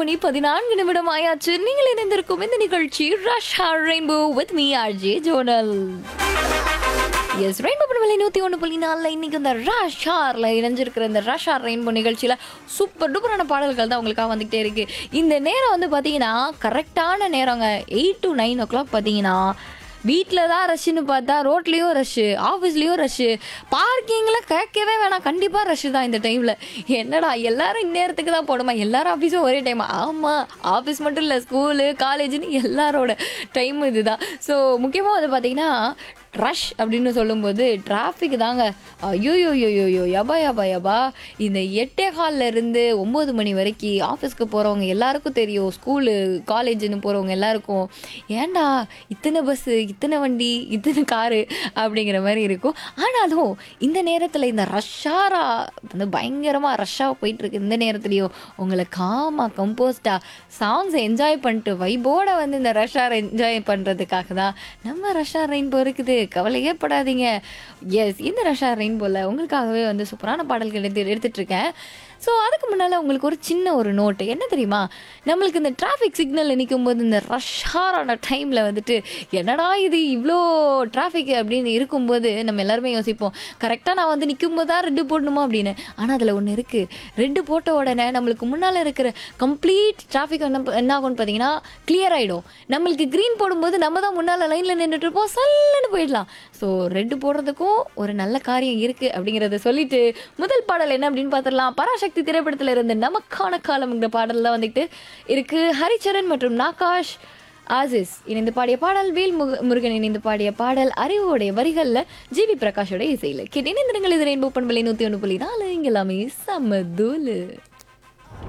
மணி பதினான்கு நிமிடம் ஆயாச்சு நீங்கள் இணைந்திருக்கும் இந்த நிகழ்ச்சி rush rainbow with me RJ Jonal S rainbow பண்பலை நூற்றி ஒன்று புள்ளி நாலில் இன்னைக்கு இந்த ரஷ் ஹாரில் இணைஞ்சிருக்கிற இந்த ரஷ் ஹார் ரெயின்போ நிகழ்ச்சியில் சூப்பர் டூப்பரான பாடல்கள் தான் உங்களுக்காக வந்துகிட்டே இருக்கு இந்த நேரம் வந்து பார்த்தீங்கன்னா கரெக்டான நேரங்க eight to nine o'clock பார்த்தீங்கன்னா வீட்டில் தான் ரஷ்ஷுன்னு பார்த்தா ரோட்லேயும் ரஷ்ஷு ஆஃபீஸ்லேயும் ரஷ்ஷு பார்க்கிங்கில் கேட்கவே வேணாம் கண்டிப்பாக ரஷ்ஷு தான் இந்த டைமில் என்னடா எல்லாரும் இந்நேரத்துக்கு தான் போடுமா எல்லாரும் ஆஃபீஸும் ஒரே டைம் ஆமாம் ஆஃபீஸ் மட்டும் இல்லை ஸ்கூலு காலேஜுன்னு எல்லாரோட டைம் இதுதான் ஸோ முக்கியமாக வந்து பார்த்தீங்கன்னா ரஷ் அப்படின்னு சொல்லும்போது டிராஃபிக் தாங்க ஐயோ யோ யபா யபா யபா இந்த எட்டே காலில் இருந்து ஒம்பது மணி வரைக்கும் ஆஃபீஸ்க்கு போகிறவங்க எல்லாருக்கும் தெரியும் ஸ்கூலு காலேஜுன்னு போகிறவங்க எல்லாருக்கும் ஏன்டா இத்தனை பஸ்ஸு இத்தனை வண்டி இத்தனை காரு அப்படிங்கிற மாதிரி இருக்கும் ஆனாலும் இந்த நேரத்தில் இந்த ரஷ்ஷாரா வந்து பயங்கரமாக ரஷ்ஷாக போயிட்டுருக்கு இந்த நேரத்துலையும் உங்களை காமாக கம்போஸ்டாக சாங்ஸை என்ஜாய் பண்ணிட்டு வைபோட வந்து இந்த ரஷ்ஷார் என்ஜாய் பண்ணுறதுக்காக தான் நம்ம ரஷ்ஷார் ரெயின்போ இருக்குது கவலையே படாதீங்க எஸ் இந்த ரஷ்ஷார் ரெயின்போவில் உங்களுக்காகவே வந்து சூப்பரான பாடல்கள் எடுத்து எடுத்துட்டு இருக்கேன் ஸோ அதுக்கு முன்னால் உங்களுக்கு ஒரு சின்ன ஒரு நோட்டு என்ன தெரியுமா நம்மளுக்கு இந்த டிராஃபிக் சிக்னலில் நிற்கும் போது இந்த ரஷ்ஷாரான டைமில் வந்துட்டு என்னடா இது இவ்வளோ டிராஃபிக் அப்படின்னு இருக்கும்போது நம்ம எல்லாருமே யோசிப்போம் கரெக்டாக நான் வந்து நிற்கும் போது தான் ரெட்டு போடணுமா அப்படின்னு ஆனால் அதில் ஒன்று இருக்குது ரெட்டு போட்ட உடனே நம்மளுக்கு முன்னால் இருக்கிற கம்ப்ளீட் டிராஃபிக் என்ன என்ன ஆகும்னு பார்த்தீங்கன்னா கிளியர் ஆகிடும் நம்மளுக்கு க்ரீன் போடும்போது நம்ம தான் முன்னால் லைனில் நின்றுட்டு இருப்போம் சல்லுன்னு போயிடலாம் ஸோ ரெட்டு போடுறதுக்கும் ஒரு நல்ல காரியம் இருக்குது அப்படிங்கிறத சொல்லிட்டு முதல் பாடல் என்ன அப்படின்னு பார்த்துடலாம் பராசக்தி திரைப்படத்தில் இருந்து நமக்கான காலம்ங்கிற பாடல் தான் வந்துட்டு இருக்கு ஹரிச்சரன் மற்றும் நாகாஷ் ஆசிஸ் இணைந்து பாடிய பாடல் வேல் முக முருகன் இணைந்து பாடிய பாடல் அறிவோடைய வரிகளில் ஜிவி பிரகாஷோட இசையில் கேட்டு இணைந்திருங்கள் இது ரெயின்போ பண்பலை நூற்றி ஒன்று புள்ளி நாலு இங்கே எல்லாமே சமதூலு